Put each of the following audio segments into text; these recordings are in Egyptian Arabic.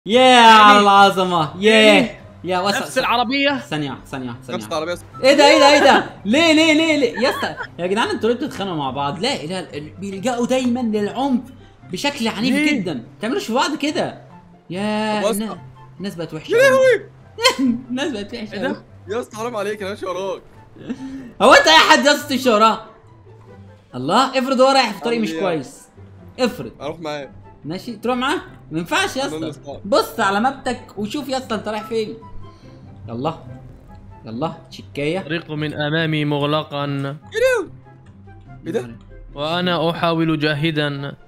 يا على العظمه يا يا نفس وسع العربيه ثانية ثانية ثانية نفس العربيه ايه ده ايه ده ايه ده؟ ليه ليه ليه ليه؟ يا اسطى يا جدعان انتوا ليه بتتخانقوا مع بعض؟ لا لا لا، بيلجأوا دايما للعنف بشكل عنيف ليه؟ جدا، ما تعملوش في بعض كده. يا طب واسطة. النا- الناس بقت وحشة يا لهوي الناس بقت وحشة ايه ده؟ أوي. يا اسطى حرام عليك انا ماشي وراك هو انت اي حد يا اسطى تمشي وراه؟ الله افرض هو رايح في طريق أعمل مش إيه؟ كويس. افرض اروح معاه ماشي تروح معاه؟ ما ينفعش يا أنا اسطى. اللي بص على مابتك وشوف يا اسطى انت رايح فين. يلا يلا تشيكايه الطريق من امامي مغلقا ايه ده؟ وانا احاول جاهدا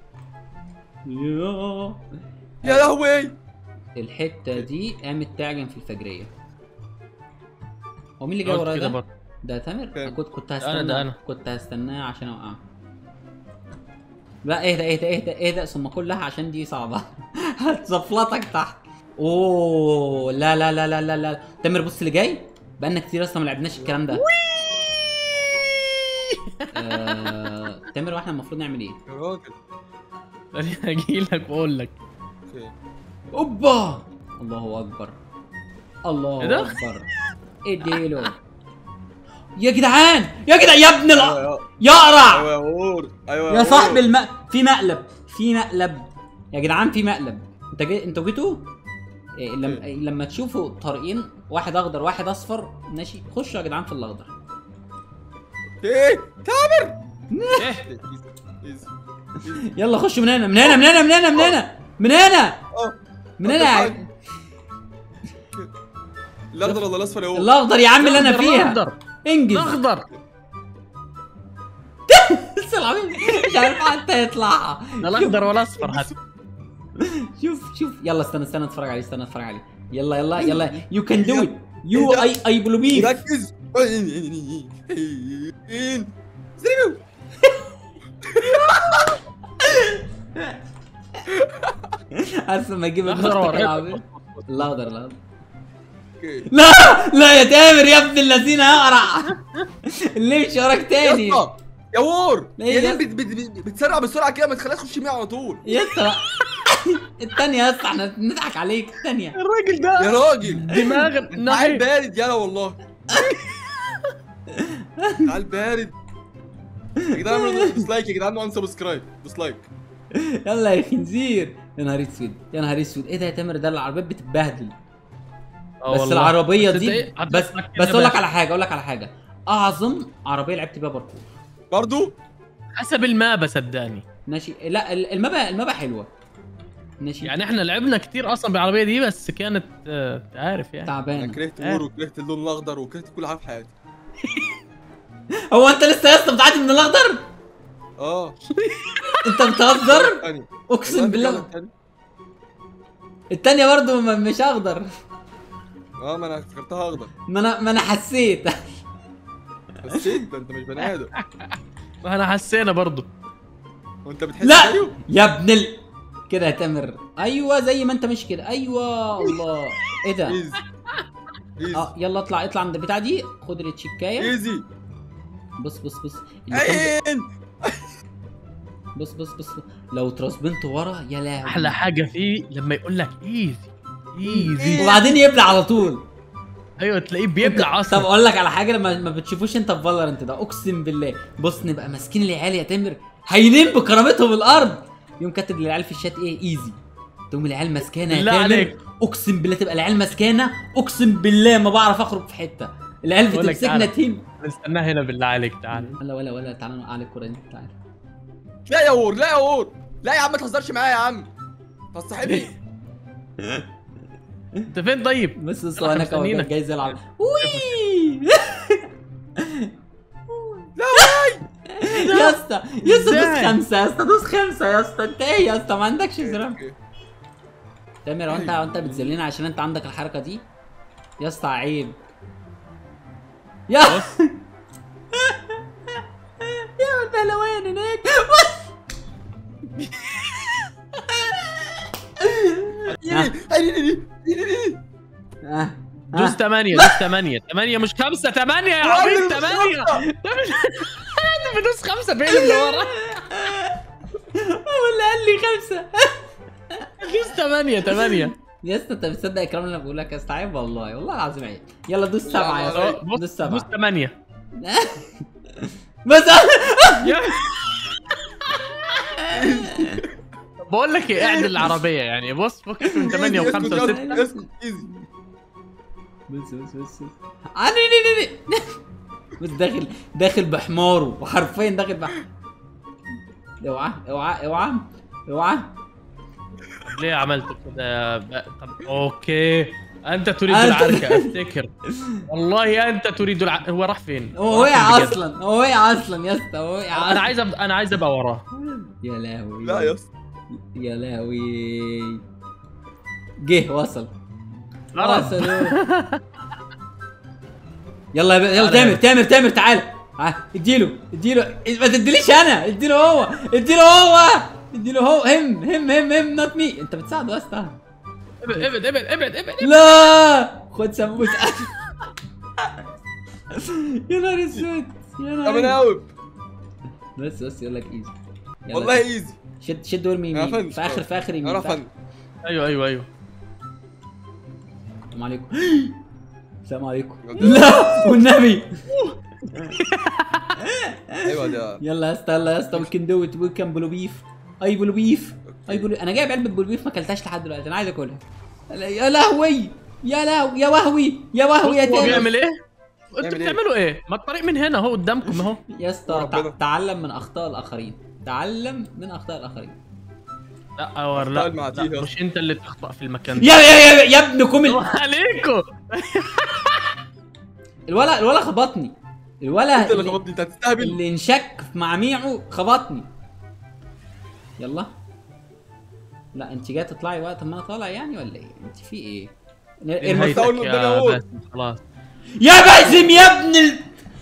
يا يا لهوي الحته دي قامت تعجن في الفجريه هو مين اللي جاي قلت ورايا كده ده؟ برضه. ده تامر كام؟ كنت كنت أنا هستنى ده أنا. كنت هستناه عشان اوقعه لا اهدى اهدى اهدى اهدى ثم كلها عشان دي صعبه هتزفلطك تحت اوه لا لا لا لا لا لا تامر بص اللي جاي بقالنا كتير اصلا ما لعبناش الكلام ده آه... تامر واحنا المفروض نعمل ايه؟ يا راجل خليني اجي لك واقول لك اوكي اوبا الله اكبر الله إيه ده؟ اكبر اديله يا جدعان يا جدعان يا ابن ايوه الأ... يا يا قرع ايوه يا اور ايوه يا اور. صاحب الم... في مقلب في مقلب يا جدعان في مقلب انت جي... انتوا جيتوا إيه لما لما تشوفوا طريقين واحد اخضر واحد اصفر ماشي خشوا يا جدعان في الاخضر ايه تامر ايه ايزي ايزي ايزي يلا خشوا من هنا من هنا من هنا من هنا من هنا من هنا اه من هنا يا- الاخضر ولا الاصفر يا اور الاخضر يا عم اللي انا فيها الاخضر انجز الاخضر لسه العبيط مش عارف حتى يطلع لا الاخضر ولا الاصفر حتى شوف شوف يلا استنى استنى اتفرج عليه استنى اتفرج عليه يلا يلا يلا يو كان دو ات يو اي اي بلوبيف ركز زريبيو عارف لما اجيب الأخضر الأخضر وراك. العبيط الاخضر الاخضر اوكي لا لا يا تامر يا ابن الذين اقرع اللي يمشي وراك يا تاني اسطى يا وور ليه يا يا ليه بت- بت- بت- بتسرع بسرعه كده ما تخليها تخش 100 على طول يا اسطى الثانية يا اسطى احنا بنضحك عليك الثانية الراجل يا ده راجل دماغ تعال نحي بارد يلا والله تعال بارد يا جدعان اعملوا ديسلايك يا جدعان وان سبسكرايب ديسلايك يلا يا خنزير يا نهار اسود يا نهار اسود ايه ده يا تامر ده العربيات بتتبهدل آه بس والله. العربية بس دي إيه، بس هتفكر بس يا اقول لك باشا. على حاجة اقول لك على حاجة اعظم عربية لعبت بيها باركور برضو حسب المابا صدقني ماشي لا ال- المابا المابا حلوة ماشي يعني احنا لعبنا كتير اصلا بالعربيه دي بس كانت آه، أنت عارف يعني انا تعبانة كرهت آه. وور وكرهت اللون الاخضر وكرهت كل حاجه في حياتي هو انت لسه يا اسطى بتعدي من الاخضر اه انت بتهزر تاني اقسم بالله التانية برضو م- مش اخضر اه ما انا افتكرتها اخضر ما انا ما انا حسيت حسيت ده انت مش بني ادم احنا حسينا برضو وانت بتحس لا زيه يا ابن ال... كده يا تامر ايوه زي ما انت مش كده ايوه الله ايه ده ايزي ايزي اه يلا اطلع اطلع عند البتاع دي خد التشيكايه ايزي بص بص بص اللي كان عين بص بص بص لو ترسبنت ورا يا لهوي احلى حاجه فيه لما يقول لك ايزي ايزي وبعدين يبلع على طول ايوه تلاقيه بيبلع طب اصلا اقول لك على حاجه لما ما بتشوفوش انت في فالورنت ده اقسم بالله بص نبقى ماسكين العيال يا تامر هايلين بكرامتهم الارض يوم كاتب للعيال في الشات ايه ايزي تقوم العيال ماسكانا يا بالله تامر عليك. اقسم بالله تبقى العيال ماسكانا اقسم بالله ما بعرف اخرج في حته العيال بقول لك بتمسكنا تعالى. تيم نستناه هنا بالله عليك تعال ولا ولا ولا تعالى نوقع عليك الكوره دي تعالى لا يا وور لا يا وور لا يا عم ما تهزرش معايا يا عم تصاحبني انت فين طيب؟ بس بص إحنا انا كمان مستنيينك. جاي زي العب وي لا يا اسطى يا اسطى دوس إزاي؟ خمسه يا اسطى دوس خمسه يا اسطى انت ايه يا اسطى ما عندكش زرار اوكي. تامر هو انت هو انت بتذلنا عشان انت عندك الحركه دي يا اسطى عيب يا بص يا بهلوان هناك آه. دوس آه. 8 دوس 8 8 مش 5 8 يا عبيط 8 انت بدوس 5 فين اللي ورا هو اللي قال لي خمسه دوس 8 8 يا اسطى انت بتصدق الكلام اللي انا بقول لك يا اسطى عيب والله والله العظيم عيب يلا دوس سبعه يا لا، اسطى بص دوس بص سبعه ثمانية بس يا- بقول لك ايه اعدل العربية يعني بص فكك من 8 إيزي، و5 اسكت و6 يلا، اسكت ايزي بس بس بس بس آه، ني ني ني ني. بس داخل داخل بحماره وحرفيا داخل بح اوعى اوعى اوعى اوعى ليه عملت كده بقى؟ طب اوكي انت تريد أنت- العركة افتكر والله انت تريد الع... هو راح فين؟ هو راح وقع فين بجد؟ اصلا هو وقع اصلا يا اسطى هو وقع انا اصلا عايز أب... انا عايز ابقى وراه يا لهوي لا يا اسطى يا لهوي جه وصل غرض. وصل يلا يا ب- يلا تعالى تامر يلا. تامر تامر تعالى ها، اديله اديله ما تديليش انا اديله هو اديله هو اديله هو هم هم هم هم نوت مي انت بتساعده يا اسطى ابعد ابعد ابعد ابعد ابعد لا خد سمبوسه يا نهار اسود يا يا نهار مناوب بس بس يقول لك ايزي يلا. والله ايزي شد شد ورمي يا يمين فندم. في اخر في اخر يمين انا في آخر- فن ايوه ايوه ايوه السلام عليكم السلام عليكم لا والنبي ايوه ده يلا يا اسطى يلا يا اسطى وي كان دو ات وي كان بلو بيف اي بلو بيف اي بلو انا جايب علبه بلو بيف ما اكلتهاش لحد دلوقتي انا عايز اكلها يا لهوي يا لهوي يا وهوي يا وهوي يا هو تامر بيعمل ايه؟ انتوا بيعمل إيه؟ بتعملوا ايه؟ ما الطريق من هنا اهو قدامكم اهو يا اسطى ربنا. تع- تعلم من اخطاء الاخرين تعلم من اخطاء الاخرين لا اور لا, أخطاء المعاتيه لا يا مش انت اللي تخطأ في المكان ده يا يا يا, يا ابن كومل عليكم الولا الولا خبطني الولا انت اللي اللي, خبطني انت هتستهبل اللي انشك مع ميعو خبطني يلا لا انت جايه تطلعي وقت ما انا طالع يعني ولا ايه انت في ايه ارمي نهايتك. نهايتك قدامي يا أهو. باسم خلاص يا باسم يا ابن ال...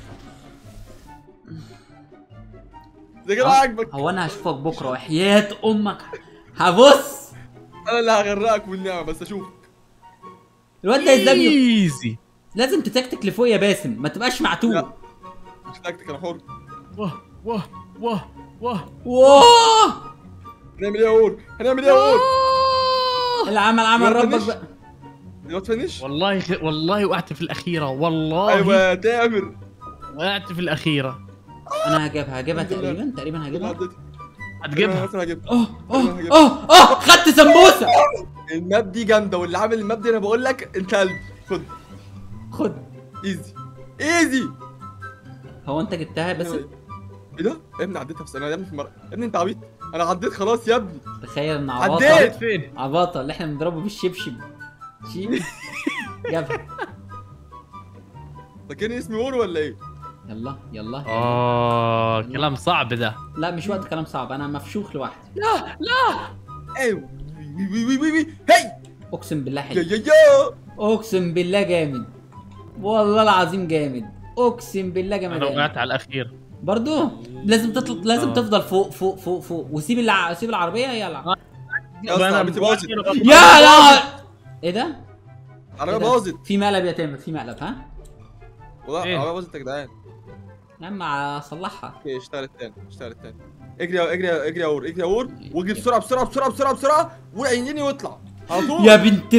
ده كده عاجبك هو انا هشوفك بكره وحياة امك هبص انا اللي هغرقك بالنعمه بس اشوفك الواد ده ازاي ايزي لازم تتكتك لفوق يا باسم ما تبقاش معتوه لا. مش تكتك انا حر واه واه واه واه واه هنعمل ايه يا اور هنعمل ايه يا اور العمل عمل يلا ربك فينش. بقى الواد فينش والله خ... والله وقعت في الاخيره والله ايوه يا تامر وقعت في الاخيره انا هجيبها هجيبها الحمد لله. تقريبا تقريبا انا هجيبها عديت هتجيبها انا هجيبها اه اه اه اه خدت سمبوسه الماب دي جامده واللي عامل الماب دي انا بقول لك انت قلب خد خد ايزي ايزي هو انت جبتها بس ايه ده؟ يا ابني عديتها في سنه يا ابني في مره يا ابني انت عبيط انا عديت خلاص يا ابني تخيل ان عديت. عباطه عديت فين؟ عباطه اللي احنا بنضربه بالشبشب شي جابها فاكرني اسمي اور ولا ايه؟ يلا يلا يلا. اه كلام صعب ده لا مش وقت كلام صعب انا مفشوخ لوحدي لا لا ايوه وي وي وي وي وي هي اقسم بالله يا حلو يا يا اقسم بالله جامد والله العظيم جامد اقسم بالله انا جامد وقعت على الاخير برضو لازم تطلع لازم آه. تفضل فوق فوق فوق فوق وسيب الع... سيب العربيه يلا يا اسطى عربيتي باظت يا لا ايه ده؟ العربيه إيه ده؟ باظت في مقلب يا تامر في مقلب ها؟ والله إيه؟ العربيه باظت يا جدعان يا عم اصلحها اوكي اشتغلت تاني اشتغلت تاني اجري يا اجري يا اجري يا اور اجري يا اور واجري بسرعه بسرعه بسرعه بسرعه بسرعه وعينيني واطلع على طول يا بنت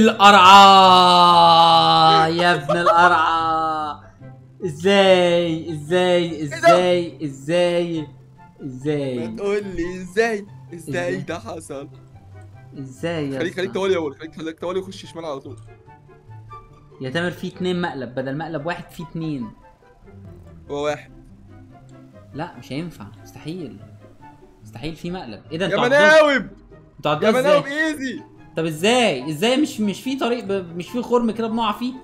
القرعه يا ابن القرعه ازاي ازاي ازاي ازاي ما ازاي تقول لي ازاي إزاي؟ ازاي ده حصل ازاي يا خليك خليك اسطى؟ توالي يا اور خليك خليك توالي وخش شمال على طول يا تامر في اتنين مقلب بدل مقلب واحد في اتنين هو واحد لا مش هينفع مستحيل مستحيل في مقلب ايه ده يا انتوا عدوها مناوب انتوا يا عدوها مناوب ازاي ايزي طب ازاي ازاي مش مش في طريق ب... مش في خرم كده بنقع فيه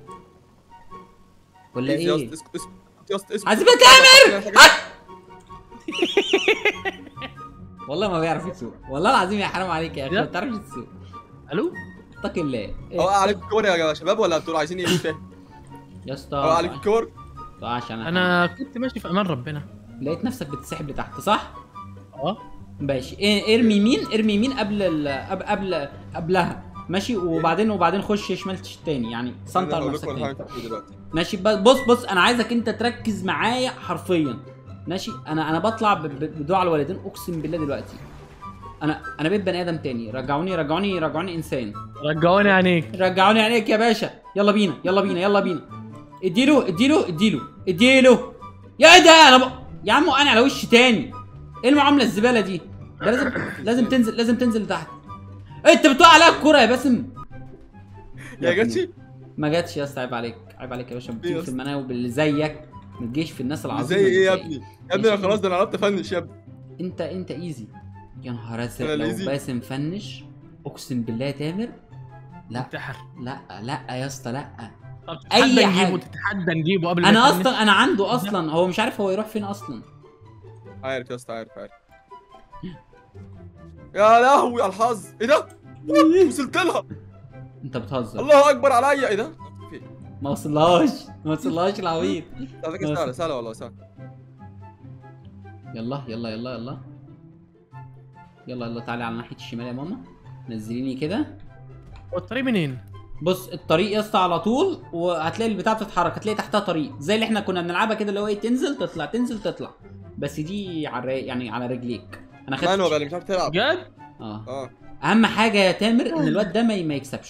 ولا ايزي يا ايه اسطى اسكت اسكت يا اسطى اسكت عايز يبقى تامر والله ما بيعرف يسوق والله العظيم يا حرام عليك يا اخي لا. ما بتعرفش تسوق الو اتق الله إيه؟ هو عليكم الكور يا شباب ولا بتقولوا عايزين ايه مش فاهم يا اسطى هو عليكم الكور طيب عشان انا كنت ماشي في امان ربنا لقيت نفسك بتسحب لتحت صح؟ اه ماشي إيه ارمي يمين ارمي يمين قبل ال... قبل قبل قبلها ماشي وبعدين وبعدين خش شمال تاني يعني انا سنتر هقول نفسك لكم على تاني حاجه دلوقتي ماشي ب- بص بص انا عايزك انت تركز معايا حرفيا ماشي انا انا بطلع ب- ب- بدعاء الوالدين اقسم بالله دلوقتي انا انا بقيت بني ادم تاني رجعوني رجعوني رجعوني انسان رجعوني عينيك رجعوني عليك يا باشا يلا بينا يلا بينا يلا بينا اديله اديله اديله اديله يا ايه ده انا ب... يا عم انا على وشي تاني ايه المعامله الزباله دي ده لازم لازم تنزل لازم تنزل لتحت انت بتوقع عليا الكوره يا باسم يا ابني. جاتشي ما جاتش يا اسطى عيب عليك عيب عليك يا باشا ما ليه يا بتيجي في اسطى؟ المناوب اللي زيك ما تجيش في الناس العظيمه زي ايه يا اللي ابني زيك. يا ابني انا خلاص ده انا قعدت افنش يا ابني انت انت ايزي يا نهار ازرق أنا لو الإيزي. باسم فنش اقسم بالله يا تامر لا انتحر لا لا يا اسطى لا طب أي تتحدى حاجة. نجيبه تتحدى نجيبه قبل ما انا يفنش؟ اصلا انا عنده اصلا هو مش عارف هو يروح فين اصلا عارف يا اسطى عارف عارف يا لهوي على الحظ ايه ده وصلت لها انت بتهزر الله اكبر عليا ايه ده في ما وصلهاش ما وصلهاش العبيط على فكره سهله سهله والله سهله يلا يلا يلا يلا يلا يلا تعالي على ناحيه الشمال يا ماما نزليني كده هو الطريق منين؟ بص الطريق يا اسطى على طول وهتلاقي البتاع بتتحرك هتلاقي تحتها طريق زي اللي احنا كنا بنلعبها كده اللي هو ايه تنزل تطلع تنزل تطلع بس دي على الرايق- يعني على رجليك انا خدت مانو اللي مش عارف تلعب بجد؟ اه اه اهم حاجه يا تامر ان الواد ده ما ما يكسبش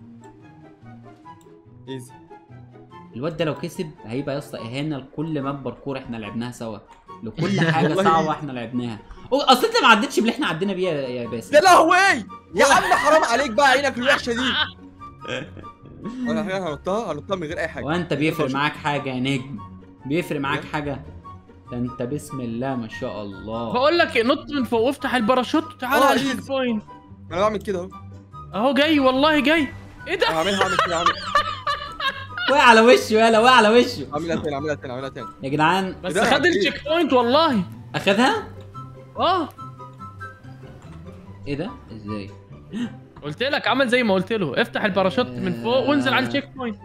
ايزي الواد ده لو كسب هيبقى يا اسطى اهانه لكل ماب باركور احنا لعبناها سوا لكل حاجه والله. صعبه احنا لعبناها أو- اصل انت ما عدتش باللي احنا عدينا بيها يا يا باسم يا لهوي يا عم حرام عليك بقى عينك الوحشه دي انا حاجه هنطها هنطها من غير اي حاجه وانت بيفرق شوف. معاك حاجه يا نجم بيفرق معاك إيه؟ حاجه ده انت بسم الله ما شاء الله بقول لك نط من فوق وافتح الباراشوت تعالى آه، على إيزي. الشيك بوينت انا بعمل كده اهو اهو جاي والله جاي ايه ده؟ انا هعملها هعمل كده هعمل وقع على وشه يلا وقع على وشه اعملها تاني اعملها تاني اعملها تاني يا جدعان بس ده خد إيه؟ الشيك بوينت والله اخدها اه ايه ده ازاي قلت لك عمل زي ما قلت له افتح الباراشوت من فوق وانزل على الشيك بوينت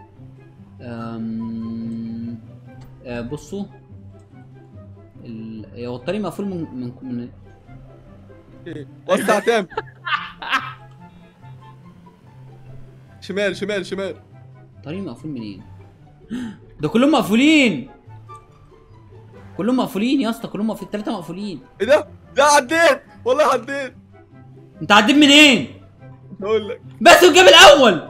أم... آه، بصوا ال... هو الطريق مقفول من من, من... إيه؟ وسع تام شمال شمال شمال الطريق مقفول منين ده كلهم مقفولين كلهم مقفولين يا اسطى كلهم مقفولين التلاته مقفولين ايه ده؟ ده عديت والله عديت انت عديت منين مش هقول لك باسم جاب الاول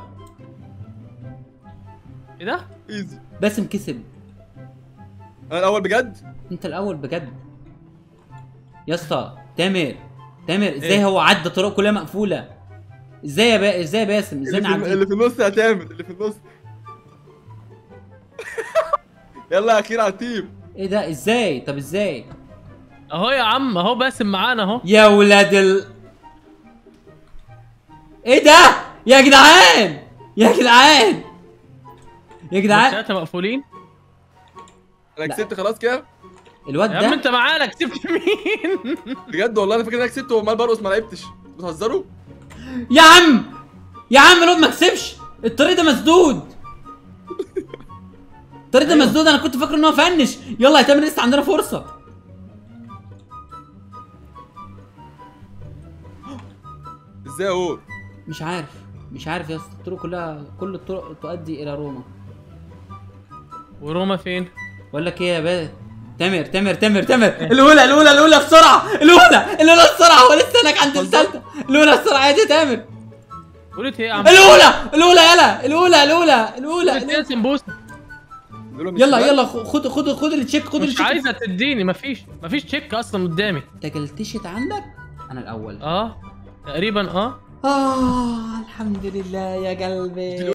ايه ده؟ ايزي باسم كسب انا الاول بجد انت الاول بجد يا اسطى تامر تامر ازاي إيه؟ هو عدى طرق كلها مقفوله ازاي يا با... ازاي يا باسم ازاي اللي في, نعدي اللي في النص يا تامر اللي في النص يلا يا اخير على التيم ايه ده ازاي طب ازاي اهو يا عم اهو باسم معانا اهو يا ولاد ال ايه ده يا جدعان يا جدعان يا جدعان الثلاثه مقفولين انا لا. كسبت خلاص كده الواد يا عم ده انت معانا كسبت مين؟ بجد والله انا فاكر ان انا كسبت وعمال برقص ما لعبتش بتهزروا يا عم يا عم الواد ما كسبش الطريق ده مسدود الطريق ده مسدود انا كنت فاكر ان هو فنش يلا يا تامر لسه عندنا فرصه ازاي اقول مش عارف مش عارف يا اسطى الطرق كلها كل الطرق تؤدي الى روما وروما فين؟ بقول لك ايه يا باشا تامر تامر تامر تامر الاولى الاولى الاولى بسرعه الاولى الاولى بسرعه هو لسه هناك عند الثالثه الاولى بسرعه يا تامر قلت ايه يا عم؟ الاولى الاولى يلا الاولى الاولى الاولى قلت ايه يا سمبوسه؟ دول من يلا الشمال. يلا خد خد خد التشيك خد مش التشيك عايزه تديني مفيش مفيش تشيك اصلا قدامي انت جلتشت عندك انا الاول اه تقريبا اه اه الحمد لله يا قلبي